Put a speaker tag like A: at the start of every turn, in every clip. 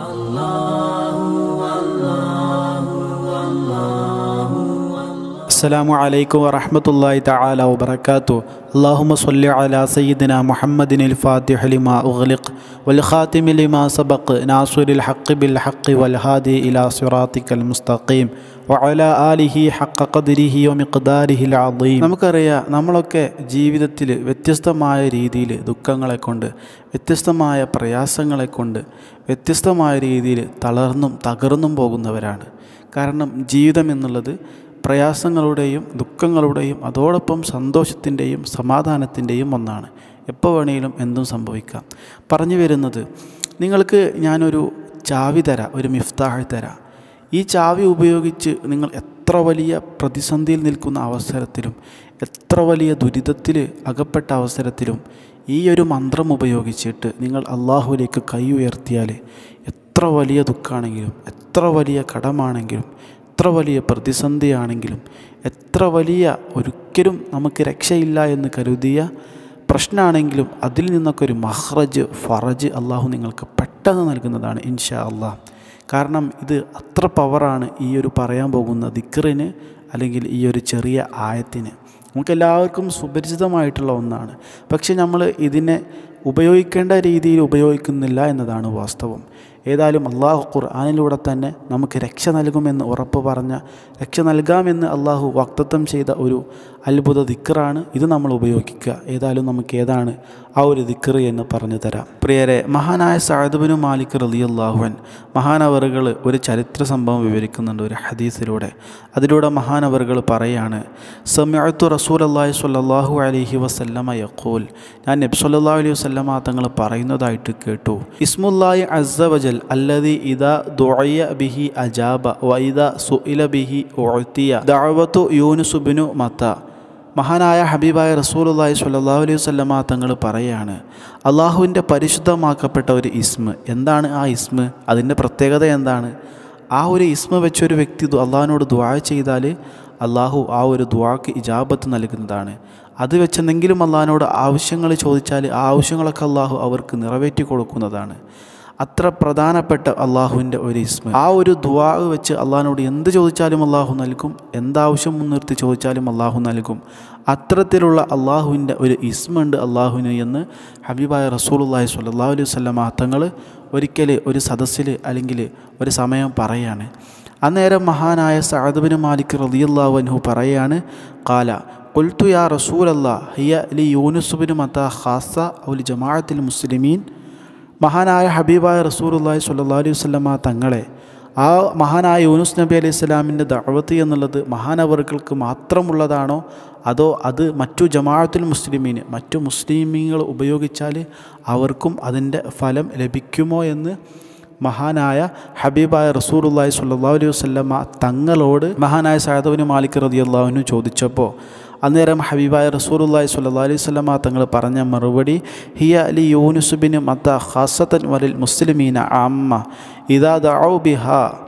A: അസ്സലാമു അലൈക്കും വറഹ്മത്തുള്ളാഹി തആല വബറകാതു اللهم صل على سيدنا محمد الفاتح لما أغلق والخاتم لما سبق ناصر الحق بالحق والهادي إلى صراطك المستقيم وعلى آله حق قدره ومقداره العظيم നമുക്കറിയാം നമ്മളൊക്കെ ജീവിതത്തിൽ വ്യത്യസ്തമായ രീതിയിൽ ദുഃഖങ്ങളെ കൊണ്ട് വ്യത്യസ്തമായ പ്രയാസങ്ങളെ കൊണ്ട് വ്യത്യസ്തമായ രീതിയിൽ തളർന്നും തകർന്നും പോകുന്നവരാണ് കാരണം ജീവിതം എന്നുള്ളത് പ്രയാസങ്ങളുടെയും ദുഃഖങ്ങളുടെയും അതോടൊപ്പം സന്തോഷത്തിൻ്റെയും സമാധാനത്തിൻ്റെയും ഒന്നാണ് എപ്പോൾ വേണമെങ്കിലും എന്തും സംഭവിക്കാം പറഞ്ഞു വരുന്നത് നിങ്ങൾക്ക് ഞാനൊരു ചാവി തരാം ഒരു മിഫ്താഹ് തരാം ഈ ചാവി ഉപയോഗിച്ച് നിങ്ങൾ എത്ര വലിയ പ്രതിസന്ധിയിൽ നിൽക്കുന്ന അവസരത്തിലും എത്ര വലിയ ദുരിതത്തിൽ അകപ്പെട്ട അവസരത്തിലും ഈ ഒരു മന്ത്രം ഉപയോഗിച്ചിട്ട് നിങ്ങൾ അള്ളാഹുവിലേക്ക് കൈ ഉയർത്തിയാൽ എത്ര വലിയ ദുഃഖമാണെങ്കിലും എത്ര വലിയ കടമാണെങ്കിലും എത്ര വലിയ പ്രതിസന്ധിയാണെങ്കിലും എത്ര വലിയ ഒരിക്കലും നമുക്ക് രക്ഷയില്ല എന്ന് കരുതിയ പ്രശ്നമാണെങ്കിലും അതിൽ നിന്നൊക്കെ ഒരു മഹ്റജ് ഫറജ് അള്ളാഹു നിങ്ങൾക്ക് പെട്ടെന്ന് നൽകുന്നതാണ് ഇൻഷാ അള്ളാഹ് കാരണം ഇത് അത്ര പവറാണ് ഈ ഒരു പറയാൻ പോകുന്ന ദിക്കറിന് അല്ലെങ്കിൽ ഈ ഒരു ചെറിയ ആയത്തിന് നമുക്കെല്ലാവർക്കും സുപരിചിതമായിട്ടുള്ള ഒന്നാണ് പക്ഷെ നമ്മൾ ഇതിനെ ഉപയോഗിക്കേണ്ട രീതിയിൽ ഉപയോഗിക്കുന്നില്ല എന്നതാണ് വാസ്തവം ഏതായാലും അള്ളാഹു ഖുർആാനിലൂടെ തന്നെ നമുക്ക് രക്ഷ നൽകുമെന്ന് ഉറപ്പ് പറഞ്ഞ രക്ഷ നൽകാമെന്ന് അള്ളാഹു വാക്തത്വം ചെയ്ത ഒരു അത്ഭുത ദിക്കറാണ് ഇത് നമ്മൾ ഉപയോഗിക്കുക ഏതായാലും നമുക്ക് ഏതാണ് ആ ഒരു ദിക്കറ് എന്ന് പറഞ്ഞു തരാം പ്രിയരെ മഹാനായ സാദബിനു മാലിക് റലി അള്ളാഹുവൻ മഹാനവറുകൾ ഒരു ചരിത്ര സംഭവം വിവരിക്കുന്നുണ്ട് ഒരു ഹദീസിലൂടെ അതിലൂടെ മഹാനവറുകൾ പറയാണ് സമയത്തു റസൂൽ അള്ളാഹി സ്വല്ലാഹു അലഹി വസല്ലമ യക്കൂൽ ഞാൻ നബ് സല്ലാ അലൈഹി വസല്ലമ തങ്ങൾ പറയുന്നതായിട്ട് കേട്ടു ഇസ്മുല്ലായി അസവജൽ അല്ലതി ഇദാ ദുഅയ ബിഹി അജാബ വൈദ സുഇല ബിഹി ഉഅ്തിയ ദഅവത്തു യൂനുസുബിനു മത്ത മഹാനായ ഹബീബായ റസൂലുള്ളാഹി സ്വല്ലല്ലാഹു അലൈഹി വസല്ലമ തങ്ങൾ പറയാണ് അള്ളാഹുവിൻ്റെ പരിശുദ്ധമാക്കപ്പെട്ട ഒരു ഇസ്മ എന്താണ് ആ ഇസ്മ അതിൻ്റെ പ്രത്യേകത എന്താണ് ആ ഒരു ഇസ്മ വെച്ചൊരു വ്യക്തി അള്ളാഹിനോട് ദ്വാ ചെയ്താൽ അള്ളാഹു ആ ഒരു ദ്വാക്ക് ഇജാബത്ത് നൽകുന്നതാണ് അത് വെച്ചെന്തെങ്കിലും അള്ളാഹിനോട് ആവശ്യങ്ങൾ ചോദിച്ചാൽ ആ ആവശ്യങ്ങളൊക്കെ അള്ളാഹു അവർക്ക് നിറവേറ്റി കൊടുക്കുന്നതാണ് അത്ര പ്രധാനപ്പെട്ട അള്ളാഹുവിൻ്റെ ഒരു ഇസ്മ ആ ഒരു ദുവാ വെച്ച് അള്ളാഹിനോട് എന്ത് ചോദിച്ചാലും അള്ളാഹു നൽകും എന്താവശ്യം മുൻനിർത്തി ചോദിച്ചാലും അള്ളാഹു നൽകും അത്തരത്തിലുള്ള അള്ളാഹുവിൻ്റെ ഒരു ഇസ്മുണ്ട് അള്ളാഹുവിന് എന്ന് ഹബീബായ റസൂലുള്ളാഹി സ്വല്ലല്ലാഹു അലൈഹി വസല്ലമ തങ്ങൾ ഒരിക്കൽ ഒരു സദസ്സിൽ അല്ലെങ്കിൽ ഒരു സമയം പറയാണ് അന്നേരം മഹാനായ സഅദ്ബിന് മാലിക് റളിയല്ലാഹു അൻഹു പറയാണ് കാല കൊൽത്തു യാ റസൂലല്ലാ ഹിയ ലി യൂനുസുബിന് മത്ത ഖാസ ഔലി ജമാഅത്തിൽ മുസ്ലിമീൻ മഹാനായ ഹബീബായ റസൂലുള്ളാഹി സ്വല്ലല്ലാഹു അലൈഹി വസല്ലമ തങ്ങളെ ആ മഹാനായ യൂനുസ് നബി അലൈഹി സ്വലാമിൻ്റെ ദഅവത്ത് എന്നുള്ളത് മഹാനവറുകൾക്ക് മാത്രമുള്ളതാണോ അതോ അത് മറ്റു ജമാഅത്തുൽ മുസ്ലിമീന് മറ്റു മുസ്ലിമീങ്ങൾ ഉപയോഗിച്ചാൽ അവർക്കും അതിൻ്റെ ഫലം ലഭിക്കുമോ എന്ന് മഹാനായ ഹബീബായ റസൂറുല്ലാഹി സ്വല്ലല്ലാഹു അലൈഹി വസല്ലമ തങ്ങളോട് മഹാനായ സയദബിന് മാലിക് റളിയല്ലാഹുവിന് ചോദിച്ചപ്പോൾ അന്നേരം ഹബീബായ റസൂറുല്ലാഹി സ്വല്ലല്ലാഹു അലൈഹി വസല്ലമ തങ്ങൾ പറഞ്ഞ മറുപടി ഹിയ അലി യൂനുസുബിന് മത്ത ഖാസത്തൻ വലിൽ മുസ്ലിമീന അമ്മ ഇദാ ദഅു ബിഹ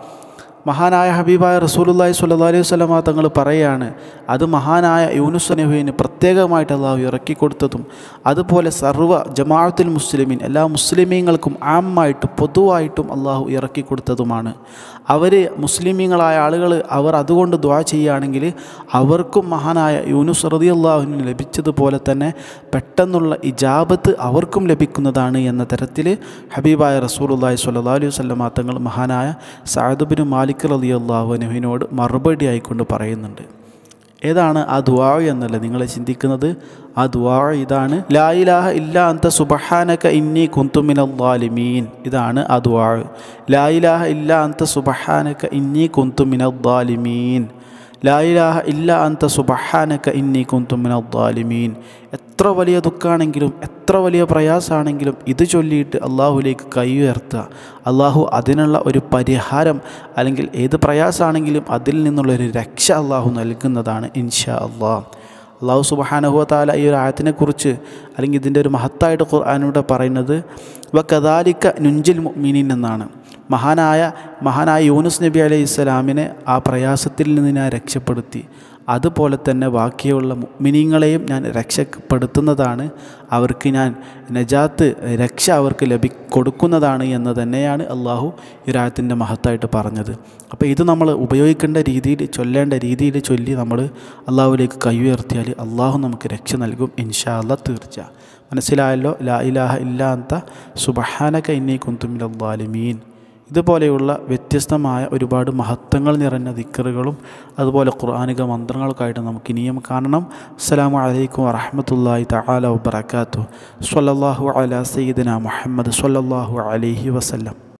A: മഹാനായ ഹബീബായ റസൂലുല്ലാഹി സ്വല്ലല്ലാഹു അലൈഹി വസല്ലമ തങ്ങൾ പറയാണ് അത് മഹാനായ യൂനുസ് നബീന് പ്രത്യേകമായിട്ട് അള്ളാഹു ഇറക്കി കൊടുത്തതും അതുപോലെ സർവ്വ ജമാഅത്തുൽ മുസ്ലിമീൻ എല്ലാ മുസ്ലിമീങ്ങൾക്കും ആമായിട്ട് പൊതുവായിട്ടും അള്ളാഹു ഇറക്കി കൊടുത്തതുമാണ് അവർ മുസ്ലിമീങ്ങളായ ആളുകൾ അവർ അതുകൊണ്ട് ദ്വാ ചെയ്യുകയാണെങ്കിൽ അവർക്കും മഹാനായ യൂനുസ് റതി അള്ളാഹുവിന് ലഭിച്ചതുപോലെ തന്നെ പെട്ടെന്നുള്ള ഇജാബത്ത് അവർക്കും ലഭിക്കുന്നതാണ് എന്ന തരത്തിൽ ഹബീബായ റസൂലുല്ലാഹി സ്വല്ലല്ലാഹു അലൈഹി വസല്ലമ തങ്ങൾ മഹാനായ സഅദുബിന് മാലിക് റലി അള്ളാഹുനുവിനോട് മറുപടി ആയിക്കൊണ്ട് പറയുന്നുണ്ട് ഏതാണ് ആ ദുവാ എന്നല്ല നിങ്ങൾ ചിന്തിക്കുന്നത് ആ ദുവാ ഇതാണ് ലാ ഇലാഹ ഇല്ല അന്ത സുബഹാനക ഇന്നി കുന്തുമിനദ്ദാലിമീൻ ഇതാണ് ആ ദുവാ ലാ ഇലാഹ ഇല്ല അന്ത സുബഹാനക ഇന്നി കുന്തുമിനദ്ദാലിമീൻ ലാ ഇലാഹ ഇല്ല അന്ത സുബഹാനക ഇന്നി കുന്തുമിനദ്ദാലിമീൻ എത്ര വലിയ ദുഃഖമാണെങ്കിലും എത്ര വലിയ പ്രയാസമാണെങ്കിലും ഇത് ചൊല്ലിയിട്ട് അള്ളാഹുലേക്ക് കൈ ഉയർത്തുക അള്ളാഹു അതിനുള്ള ഒരു പരിഹാരം അല്ലെങ്കിൽ ഏത് പ്രയാസമാണെങ്കിലും അതിൽ നിന്നുള്ളൊരു രക്ഷ അള്ളാഹു നൽകുന്നതാണ് ഇൻഷാ അള്ളാഹ് അള്ളാഹു സുബഹാനഹുവ താല ഈ ഒരു ആയത്തിനെക്കുറിച്ച് അല്ലെങ്കിൽ ഇതിൻ്റെ ഒരു മഹത്തായിട്ട് ഖുർആാനൂടെ പറയുന്നത് വ കദാലിക്ക നുഞ്ചിൽ മുഅ്മിനീൻ എന്നാണ് മഹാനായ മഹാനായ യൂനുസ് നബി അലൈഹി ഇസ്ലാമിനെ ആ പ്രയാസത്തിൽ നിന്ന് ഞാൻ രക്ഷപ്പെടുത്തി അതുപോലെ തന്നെ ബാക്കിയുള്ള മിനിങ്ങളെയും ഞാൻ രക്ഷപ്പെടുത്തുന്നതാണ് അവർക്ക് ഞാൻ നജാത്ത് രക്ഷ അവർക്ക് ലഭി കൊടുക്കുന്നതാണ് എന്ന് തന്നെയാണ് അള്ളാഹു ഈ രായത്തിൻ്റെ മഹത്തായിട്ട് പറഞ്ഞത് അപ്പോൾ ഇത് നമ്മൾ ഉപയോഗിക്കേണ്ട രീതിയിൽ ചൊല്ലേണ്ട രീതിയിൽ ചൊല്ലി നമ്മൾ അള്ളാഹുവിലേക്ക് കൈ ഉയർത്തിയാൽ അള്ളാഹു നമുക്ക് രക്ഷ നൽകും ഇൻഷാ അല്ല തീർച്ച മനസ്സിലായല്ലോ ലാ ഇലാഹ ഇല്ലാ അന്ത സുബഹാനക ഇന്നി കുന്തുമിലാലിമീൻ ഇതുപോലെയുള്ള വ്യത്യസ്തമായ ഒരുപാട് മഹത്വങ്ങൾ നിറഞ്ഞ ദിക്കറുകളും അതുപോലെ ഖുർആാനിക മന്ത്രങ്ങൾക്കായിട്ട് നമുക്ക് ഇനിയും കാണണം അസ്സലാമു അലൈക്കും വറഹമത്തല്ലാഹി തആല വബറകാതുഹു സ്വല്ലല്ലാഹു അലാ സയ്യിദിന മുഹമ്മദ് സ്വല്ലല്ലാഹു അലൈഹി വസല്ലം